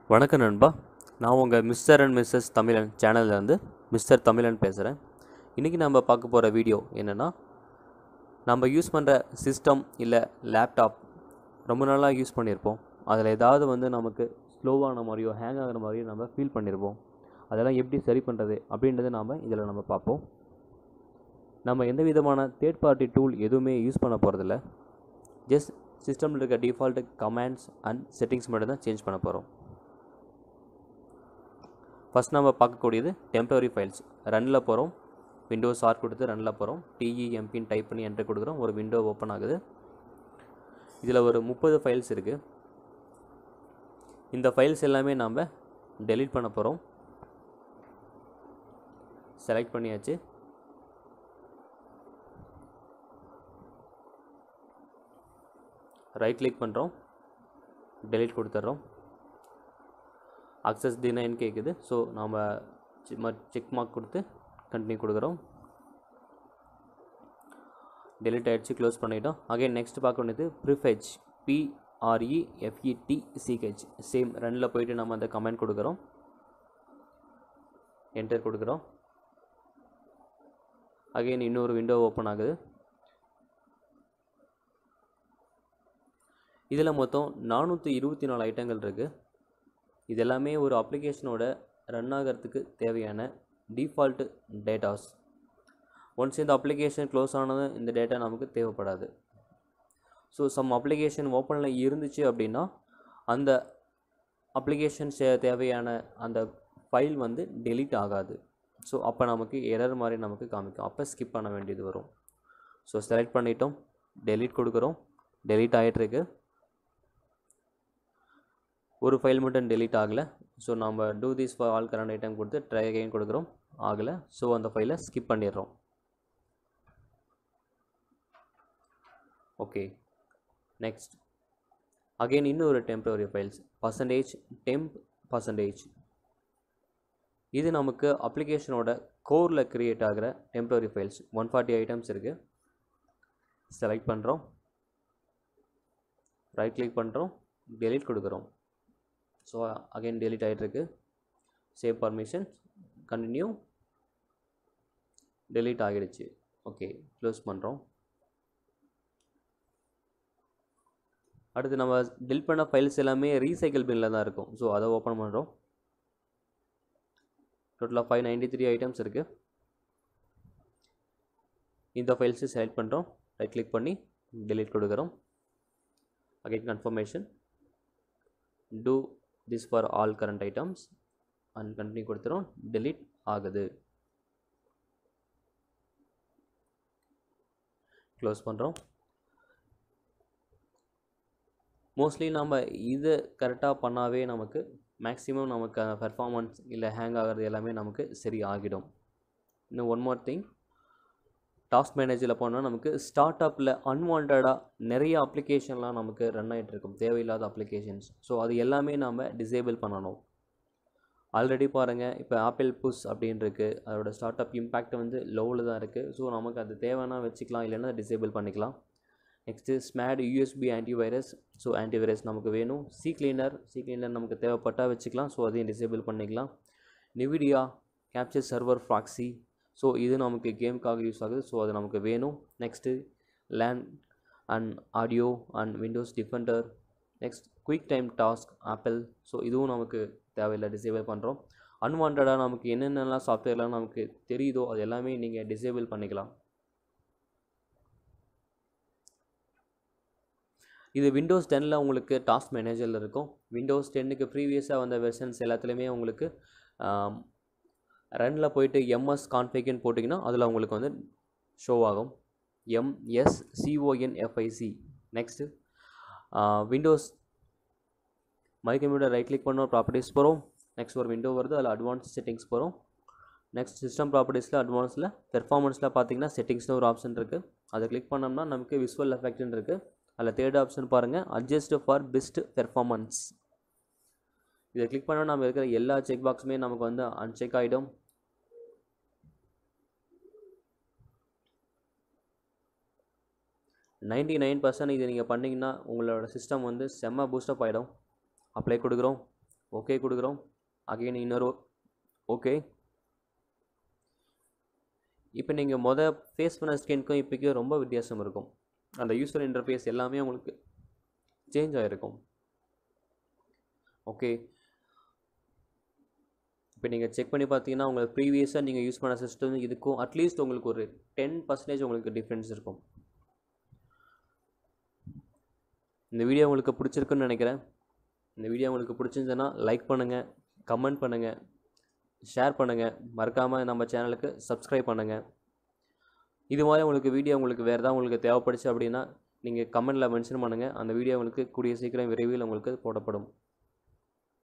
வணக்கம் நண்பா நான் உங்கள் மிஸ்டர் அண்ட் மிஸ்ஸஸ் தமிழன் சேனல்லேருந்து மிஸ்டர் தமிழன் பேசுகிறேன் இன்றைக்கி நம்ம பார்க்க போகிற வீடியோ என்னென்னா நம்ம யூஸ் பண்ணுற சிஸ்டம் இல்லை லேப்டாப் ரொம்ப நாளாக யூஸ் பண்ணியிருப்போம் அதில் ஏதாவது வந்து நமக்கு ஸ்லோவான மாதிரியோ ஹேங் ஆகிற மாதிரியோ நம்ம ஃபீல் பண்ணியிருப்போம் அதெல்லாம் எப்படி சரி பண்ணுறது அப்படின்றத நாம் இதில் நம்ம பார்ப்போம் நம்ம எந்த விதமான தேர்ட் பார்ட்டி டூல் எதுவுமே யூஸ் பண்ண போகிறதில்ல ஜஸ்ட் சிஸ்டமில் இருக்க டிஃபால்ட்டு கமாண்ட்ஸ் அண்ட் செட்டிங்ஸ் மட்டும் தான் சேஞ்ச் பண்ண போகிறோம் ஃபஸ்ட் நம்ம பார்க்கக்கூடியது டெம்பரரி ஃபைல்ஸ் ரன்னில் போகிறோம் விண்டோஸ் ஆர் கொடுத்து ரன்னில் போகிறோம் டிஇஎம்பின்னு டைப் பண்ணி என்ட்ரு கொடுக்குறோம் ஒரு விண்டோ ஓப்பன் ஆகுது இதில் ஒரு முப்பது ஃபைல்ஸ் இருக்குது இந்த ஃபைல்ஸ் எல்லாமே நாம் டெலீட் பண்ண போகிறோம் செலக்ட் பண்ணியாச்சு ரைட் கிளிக் பண்ணுறோம் டெலீட் கொடுத்துட்றோம் அக்சஸ் டினைன் கேட்குது ஸோ நாம் செக் மார்க் கொடுத்து கண்டினியூ கொடுக்குறோம் டெலிட் ஆகிடுச்சு க்ளோஸ் பண்ணிட்டோம் அகைன் நெக்ஸ்ட் பார்க்க வேண்டியது prefetch P R E F E T C H same ரன்னில் போயிட்டு நம்ம அந்த கமெண்ட் கொடுக்குறோம் என்டர் கொடுக்குறோம் அகைன் இன்னொரு விண்டோ ஓப்பன் ஆகுது இதில் மொத்தம் நானூற்றி இருபத்தி நாலு ஐட்டங்கள் இருக்குது இது எல்லாமே ஒரு அப்ளிகேஷனோட ரன் ஆகிறதுக்கு தேவையான டிஃபால்ட்டு டேட்டாஸ் ஒன்ஸ் இந்த அப்ளிகேஷன் க்ளோஸ் ஆனதும் இந்த டேட்டா நமக்கு தேவைப்படாது ஸோ சம் அப்ளிகேஷன் ஓப்பனில் இருந்துச்சு அப்படின்னா அந்த அப்ளிகேஷன் தேவையான அந்த ஃபைல் வந்து டெலீட் ஆகாது ஸோ அப்போ நமக்கு எரர் மாதிரி நமக்கு காமிக்கும் அப்போ ஸ்கிப் பண்ண வேண்டியது வரும் ஸோ செலக்ட் பண்ணிட்டோம் டெலீட் கொடுக்குறோம் டெலீட் ஆகிட்டுருக்கு ஒரு ஃபைல் மட்டும் டெலீட் ஆகலை ஸோ நம்ம do this for all current item கொடுத்து ட்ரை அகைன் கொடுக்குறோம் ஆகலை ஸோ அந்த ஃபைலை ஸ்கிப் பண்ணிடுறோம் ஓகே நெக்ஸ்ட் அகெயின் இன்னொரு temporary files percentage temp percentage இது நமக்கு அப்ளிகேஷனோட கோரில் க்ரியேட் ஆகிற temporary files one forty items இருக்குது செலக்ட் பண்ணுறோம் ரைட் கிளிக் பண்ணுறோம் டெலீட் கொடுக்குறோம் ஸோ அகைன் டெலிட் ஆகிட்டுருக்கு சேவ் பர்மிஷன் கண்டினியூ டெலீட் ஆகிடுச்சு ஓகே க்ளோஸ் பண்ணுறோம் அடுத்து நம்ம டெலிட் பண்ண ஃபைல்ஸ் எல்லாமே ரீசைக்கிள் பின்னில் தான் இருக்கும் ஸோ அதை ஓப்பன் பண்ணுறோம் டோட்டலாக ஃபைவ் நைன்டி த்ரீ ஐட்டம்ஸ் இருக்குது இந்த ஃபைல்ஸு செலக்ட் பண்ணுறோம் ரைட் கிளிக் பண்ணி டெலீட் கொடுக்குறோம் again confirmation do this for all current items and continue கொடுத்துரும் டெலீட் ஆகுது க்ளோஸ் பண்ணுறோம் மோஸ்ட்லி நம்ம இது கரெக்டாக பண்ணாவே நமக்கு மேக்ஸிமம் நமக்கு அந்த பெர்ஃபார்மன்ஸ் இல்லை ஹேங் ஆகிறது எல்லாமே நமக்கு சரி ஆகிடும் இன்னும் ஒன் மோர் திங் டாஸ்க் மேனேஜரில் போனால் நமக்கு ஸ்டார்ட் அப்பில் அன்வான்டாக நிறைய அப்ளிகேஷன்லாம் நமக்கு ரன் ஆகிட்டு இருக்கும் தேவையில்லாத அப்ளிகேஷன்ஸ் ஸோ அது எல்லாமே நாம் டிசேபிள் பண்ணணும் ஆல்ரெடி பாருங்கள் இப்போ ஆப்பிள் புஷ் அப்படின்னு இருக்குது அதோட ஸ்டார்ட் அப் இம்பேக்ட் வந்து லோவில் தான் இருக்குது ஸோ நமக்கு அது தேவைன்னா வச்சுக்கலாம் இல்லைன்னா டிசேபிள் பண்ணிக்கலாம் நெக்ஸ்ட்டு ஸ்மேட் யூஎஸ்பி ஆன்டிவைரஸ் ஸோ ஆன்டிவைரஸ் நமக்கு வேணும் சி கிளீனர் சி கிளீனர் நமக்கு தேவைப்பட்டால் வச்சுக்கலாம் ஸோ அதையும் டிசேபிள் பண்ணிக்கலாம் Nvidia capture server proxy so இது நமக்கு கேமுக்காக யூஸ் ஆகுது ஸோ அது நமக்கு வேணும் நெக்ஸ்ட்டு லேண்ட் and audio and Windows Defender next quick time task Apple so இதுவும் நமக்கு தேவையில்லை டிசேபிள் பண்ணுறோம் அன்வான்டாக நமக்கு என்னென்னலாம் சாஃப்ட்வேர்லாம் நமக்கு தெரியுதோ அது எல்லாமே நீங்கள் டிசேபிள் பண்ணிக்கலாம் இது விண்டோஸ் டென்னில் உங்களுக்கு டாஸ்க் மேனேஜரில் இருக்கும் விண்டோஸ் டென்னுக்கு ப்ரீவியஸாக வந்த வெர்ஷன்ஸ் எல்லாத்துலேயுமே உங்களுக்கு ரனில் போயிட்டு எம்எஸ் கான்ஃபிகன் போட்டிங்கன்னா அதில் உங்களுக்கு வந்து ஷோ ஆகும் M S C O N F I G next Windows my computer right click பண்ணோம் ப்ராப்பர்ட்டிஸ் போகிறோம் நெக்ஸ்ட் ஒரு விண்டோ வருது அதில் அட்வான்ஸ் செட்டிங்ஸ் போகிறோம் நெக்ஸ்ட் சிஸ்டம் ப்ராப்பர்ட்டிஸில் அட்வான்ஸில் பெர்ஃபார்மன்ஸில் பார்த்தீங்கன்னா செட்டிங்ஸ்னு ஒரு ஆப்ஷன் இருக்குது அதை கிளிக் பண்ணோம்னா நமக்கு விசுவல் எஃபெக்ட்னு இருக்குது அதில் தேர்ட் ஆப்ஷன் பாருங்கள் அட்ஜஸ்ட் ஃபார் பெஸ்ட் பெர்ஃபார்மன்ஸ் இதை கிளிக் பண்ணால் நம்ம இருக்கிற எல்லா செக் பாக்ஸுமே நமக்கு வந்து அன்செக் ஆகிடும் நைன்டி நைன் பர்சன்ட் இது நீங்கள் பண்ணிங்கன்னா உங்களோட சிஸ்டம் வந்து செம்ம பூஸ்டப் ஆகிடும் அப்ளை கொடுக்குறோம் ஓகே கொடுக்குறோம் அகைன் இன்னொரு ஓகே இப்போ நீங்கள் மொதல் ஃபேஸ் பண்ண ஸ்கின்க்கும் இப்போக்கும் ரொம்ப வித்தியாசம் இருக்கும் அந்த யூசர் இன்டர்ஃபேஸ் எல்லாமே உங்களுக்கு சேஞ்ச் ஆகிருக்கும் ஓகே இப்போ நீங்கள் செக் பண்ணி பார்த்தீங்கன்னா உங்களுக்கு ப்ரீவியஸாக நீங்கள் யூஸ் பண்ண சிஸ்டம் இதுக்கும் அட்லீஸ்ட் உங்களுக்கு ஒரு டென் பர்சன்டேஜ் உங்களுக்கு டிஃப்ரென்ஸ் இருக்கும் இந்த வீடியோ உங்களுக்கு பிடிச்சிருக்குன்னு நினைக்கிறேன் இந்த வீடியோ உங்களுக்கு பிடிச்சிருந்ததுன்னா லைக் பண்ணுங்கள் கமெண்ட் பண்ணுங்கள் ஷேர் பண்ணுங்கள் மறக்காமல் நம்ம சேனலுக்கு சப்ஸ்கிரைப் பண்ணுங்கள் இது மாதிரி உங்களுக்கு வீடியோ உங்களுக்கு வேறு ஏதாவது உங்களுக்கு தேவைப்படுச்சு அப்படின்னா நீங்கள் கமெண்டில் மென்ஷன் பண்ணுங்கள் அந்த வீடியோ உங்களுக்கு கூடிய சீக்கிரம் விரைவில் உங்களுக்கு போடப்படும்